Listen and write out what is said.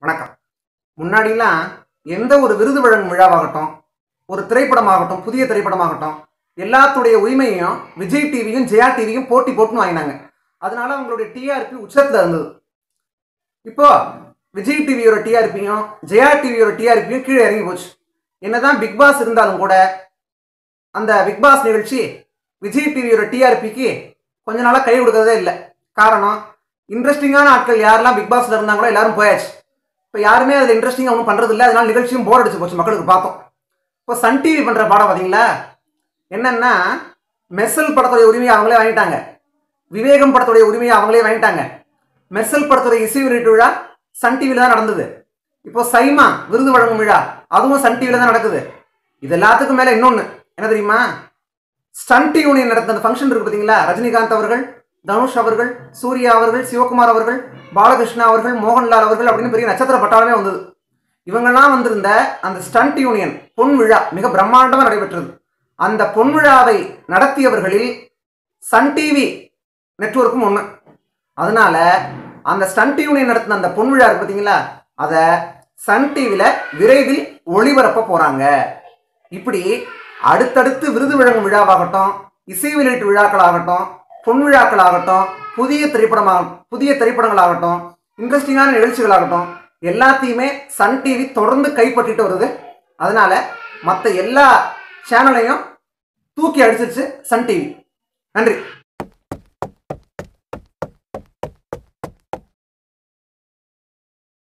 வணக்கம் முன்னாடிலாம் எந்த ஒரு விருது வழங்கும் விழாவாகட்டும் ஒரு திரைப்படமாகட்டும் புதிய திரைப்படமாகட்டும் எல்லாத்துடைய உரிமையும் விஜய் டிவியும் ஜெயா டிவியும் போட்டி போட்டுன்னு வாங்கினாங்க அதனால அவங்களுடைய டிஆர்பி உச்சத்தில் இருந்தது இப்போ விஜய் டிவியோட டிஆர்பியும் ஜெயா டிவியோட டிஆர்பியும் கீழே இறங்கி போச்சு என்னதான் பிக் பாஸ் இருந்தாலும் கூட அந்த பிக் பாஸ் நிகழ்ச்சி விஜய் டிவியோட டிஆர்பிக்கு கொஞ்ச நாளாக கை கொடுக்கறதே இல்லை காரணம் இன்ட்ரெஸ்டிங்கான ஆட்கள் யாரெல்லாம் பிக் பாஸ்ல இருந்தாங்களோ எல்லாரும் போயாச்சு இப்போ யாருமே அதில் இன்ட்ரெஸ்டிங்காக ஒன்றும் பண்ணுறது இல்லை அதனால நிகழ்ச்சியும் போர் அடிச்சு போச்சு மக்களுக்கு பார்த்தோம் இப்போ சன் டிவி பண்ணுற பாடம் பார்த்தீங்களா என்னன்னா மெர்சல் படத்துடைய உரிமையை அவங்களே வாங்கிட்டாங்க விவேகம் படத்துடைய உரிமையை அவங்களே வாங்கிட்டாங்க மெர்சல் படத்துடைய இசை வெளியீட்டு விழா சன் டிவியில் தான் நடந்தது இப்போ சைமா விருது வழங்கும் விழா அதுவும் சன் டிவியில் தான் நடக்குது இது எல்லாத்துக்கும் மேலே இன்னொன்று என்ன தெரியுமா ஸ்டண்ட் யூனியன் நடந்த அந்த ஃபங்க்ஷன் இருக்கு பார்த்தீங்களா ரஜினிகாந்த் அவர்கள் தனுஷ் அவர்கள் சூர்யா அவர்கள் சிவகுமார் அவர்கள் பாலகிருஷ்ணா அவர்கள் மோகன்லால் அவர்கள் அப்படின்னு பெரிய நட்சத்திர பட்டாளமே வந்தது இவங்கெல்லாம் வந்திருந்த அந்த ஸ்டண்ட் யூனியன் பொன் விழா மிக பிரம்மாண்டமாக நடைபெற்றது அந்த பொன் விழாவை நடத்தியவர்களில் சன் டிவி நெட்வொர்க்கும் ஒன்று அதனால அந்த ஸ்டண்ட் யூனியன் நடத்தின அந்த பொன் விழா இருக்கு பார்த்தீங்களா அதை சன் டிவியில் விரைவில் ஒளிபரப்ப போகிறாங்க இப்படி அடுத்தடுத்து விருது வழங்கும் விழாவாகட்டும் இசை வெளியீட்டு விழாக்களாகட்டும் பொன் விழாக்களாகட்டும் புதிய திரைப்படமாக புதிய திரைப்படங்களாகட்டும் இன்ட்ரெஸ்டிங்கான நிகழ்ச்சிகளாகட்டும் எல்லாத்தையுமே சன் டிவி தொடர்ந்து கைப்பற்றிட்டு வருது அதனால மற்ற எல்லா சேனலையும் தூக்கி அடிச்சிருச்சு சன் டிவி நன்றி